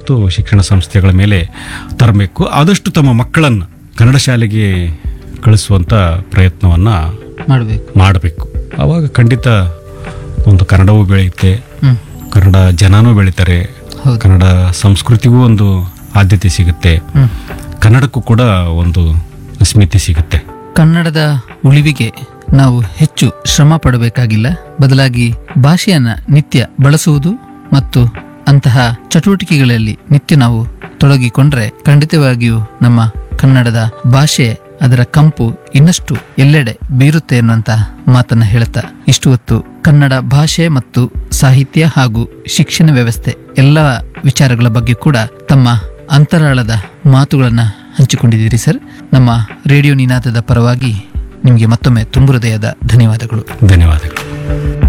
ಮತ್ತು ಶಿಕ್ಷಣ ಸಂಸ್ಥೆಗಳ ಮೇಲೆ ತರಬೇಕು ಆದಷ್ಟು ತಮ್ಮ ಮಕ್ಕಳನ್ನು ಕನ್ನಡ ಶಾಲೆಗೆ ಕಳಿಸುವಂಥ ಪ್ರಯತ್ನವನ್ನು ಮಾಡಬೇಕು ಮಾಡಬೇಕು ಆವಾಗ ಖಂಡಿತ ಒಂದು ಕನ್ನಡವೂ ಬೆಳೆಯುತ್ತೆ ಹ್ಮ್ ಕನ್ನಡ ಜನನೂ ಬೆಳೀತಾರೆ ಹೌದು. ಕನ್ನಡ ಸಂಸ್ಕೃತಿಗೂ ಒಂದು ಆದ್ಯತೆ ಸಿಗುತ್ತೆ ಹ್ಮ್ ಕನ್ನಡಕ್ಕೂ ಕೂಡ ಒಂದು ಅಸ್ಮಿತೆ ಸಿಗುತ್ತೆ ಕನ್ನಡದ ಉಳಿವಿಗೆ ನಾವು ಹೆಚ್ಚು ಶ್ರಮ ಪಡಬೇಕಾಗಿಲ್ಲ ಬದಲಾಗಿ ಭಾಷೆಯನ್ನ ನಿತ್ಯ ಬಳಸುವುದು ಮತ್ತು ಅಂತಹ ಚಟುವಟಿಕೆಗಳಲ್ಲಿ ನಿತ್ಯ ನಾವು ತೊಡಗಿಕೊಂಡ್ರೆ ಖಂಡಿತವಾಗಿಯೂ ನಮ್ಮ ಕನ್ನಡದ ಭಾಷೆ ಅದರ ಕಂಪು ಇನ್ನಷ್ಟು ಎಲ್ಲೆಡೆ ಬೀರುತ್ತೆ ಎನ್ನುವಂತ ಮಾತನ್ನ ಹೇಳುತ್ತಾ ಇಷ್ಟು ಹೊತ್ತು ಕನ್ನಡ ಭಾಷೆ ಮತ್ತು ಸಾಹಿತ್ಯ ಹಾಗೂ ಶಿಕ್ಷಣ ವ್ಯವಸ್ಥೆ ಎಲ್ಲ ವಿಚಾರಗಳ ಬಗ್ಗೆ ಕೂಡ ತಮ್ಮ ಅಂತರಾಳದ ಮಾತುಗಳನ್ನ ಹಂಚಿಕೊಂಡಿದ್ದೀರಿ ಸರ್ ನಮ್ಮ ರೇಡಿಯೋ ನಿನಾದದ ಪರವಾಗಿ ನಿಮಗೆ ಮತ್ತೊಮ್ಮೆ ತುಂಬು ಹೃದಯದ ಧನ್ಯವಾದಗಳು ಧನ್ಯವಾದಗಳು